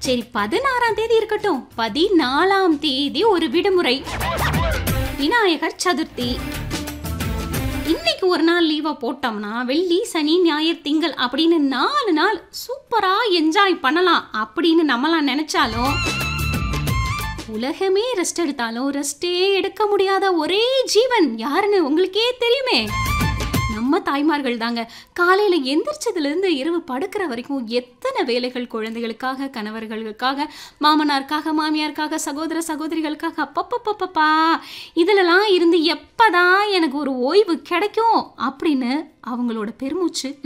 சரி பதினாறாம் தேதி இருக்கட்டும் பதினாலாம் தேதி ஒரு விடுமுறை விநாயகர் சதுர்த்தி இன்னைக்கு ஒரு நாள் லீவை போட்டோம்னா வெள்ளி சனி ஞாயிறு திங்கள் அப்படின்னு நாலு நாள் சூப்பரா என்ஜாய் பண்ணலாம் அப்படின்னு நம்மளாம் நினைச்சாலும் உலகமே ரெஸ்ட் எடுத்தாலும் ரெஸ்டே எடுக்க முடியாத ஒரே ஜீவன் யாருன்னு உங்களுக்கே தெரியுமே நம்ம தாய்மார்கள் தாங்க காலையில எந்திரிச்சதுல இருந்து இரவு படுக்கிற வரைக்கும் எத்தனை வேலைகள் குழந்தைகளுக்காக கணவர்களுக்காக மாமனாருக்காக மாமியாருக்காக சகோதர சகோதரிகளுக்காக அப்பப்பப்பப்பா இதுலலாம் இருந்து எப்பதான் எனக்கு ஒரு ஓய்வு கிடைக்கும் அப்படின்னு அவங்களோட பெருமூச்சு